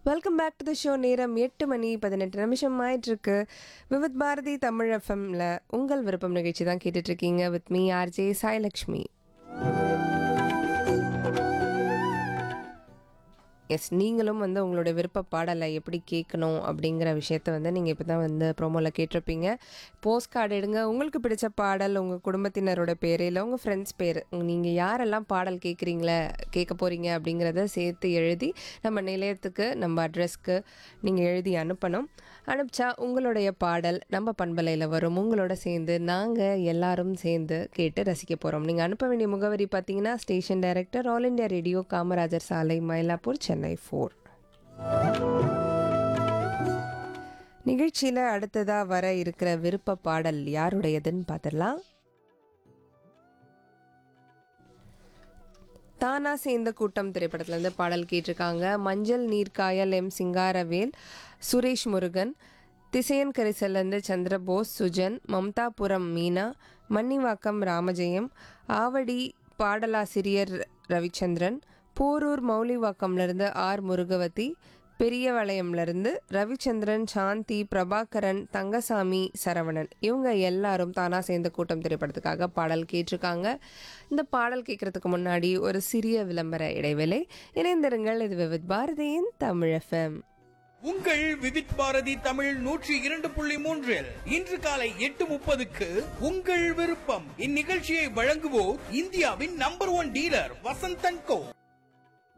welcome back to the show நேரம் எட்டு மணி பதினெட்டு நிமிஷம் ஆயிட்டிருக்கு விவித் பாரதி தமிழ் எஃப்எம்ல உங்கள் விருப்பம் நிகழ்ச்சி தான் கேட்டுட்டு இருக்கீங்க with me RJ Sailakshmi yes நீங்களும் வந்து உங்களுடைய விருப்ப பாடலை எப்படி கேட்கணும் அப்படிங்கிற விஷயத்த வந்து நீங்கள் இப்போ தான் வந்து ப்ரோமோவில் கேட்டிருப்பீங்க போஸ்ட் கார்டு எடுங்க உங்களுக்கு பிடிச்ச பாடல் உங்கள் குடும்பத்தினரோட பேர் இல்லை உங்கள் ஃப்ரெண்ட்ஸ் பேர் நீங்கள் யாரெல்லாம் பாடல் கேட்குறீங்களே கேட்க போகிறீங்க அப்படிங்கிறத சேர்த்து எழுதி நம்ம நிலையத்துக்கு நம்ம அட்ரஸ்க்கு நீங்கள் எழுதி அனுப்பணும் அனுப்பிச்சா உங்களுடைய பாடல் நம்ம பண்பலையில் வரும் உங்களோட சேர்ந்து நாங்கள் எல்லாரும் சேர்ந்து கேட்டு ரசிக்க போகிறோம் நீங்கள் அனுப்ப வேண்டிய முகவரி பார்த்தீங்கன்னா station director all India radio Kamarajar சாலை மயிலாப்பூர் சென்னை ஃபோர் நிகழ்ச்சியில் அடுத்ததாக வர இருக்கிற விருப்ப பாடல் யாருடையதுன்னு பார்த்துடலாம் தானா சேர்ந்த கூட்டம் திரைப்படத்துலேருந்து பாடல் கேட்டிருக்காங்க மஞ்சள் நீர்க்காயல் எம் சிங்காரவேல் சுரேஷ் முருகன் திசையன் கரிசல்லேருந்து சந்திரபோஸ் சுஜன் மம்தாபுரம் மீனா மன்னிவாக்கம் ராமஜெயம் ஆவடி பாடலாசிரியர் ரவிச்சந்திரன் போரூர் மௌலிவாக்கம்லேருந்து ஆர் முருகவதி பெரியவளையம்லேருந்து ரவிச்சந்திரன் சாந்தி பிரபாகரன் தங்கசாமி சரவணன் இவங்க எல்லாரும் தானா சேர்ந்த கூட்டம் திரைப்படத்துக்காக பாடல் கேட்டிருக்காங்க இந்த பாடல் கேட்கறதுக்கு முன்னாடி ஒரு சிறிய விளம்பர இடைவேளை இணைந்திருங்கள் இது விவித் பாரதியின் தமிழ் எஃப்எம் உங்கள் விவித் பாரதி தமிழ் நூற்றி இரண்டு புள்ளி மூன்றில் இன்று காலை எட்டு முப்பதுக்கு உங்கள் விருப்பம் இந்நிகழ்ச்சியை வழங்குவோர் இந்தியாவின் நம்பர் ஒன் டீலர் வசந்தன் கோ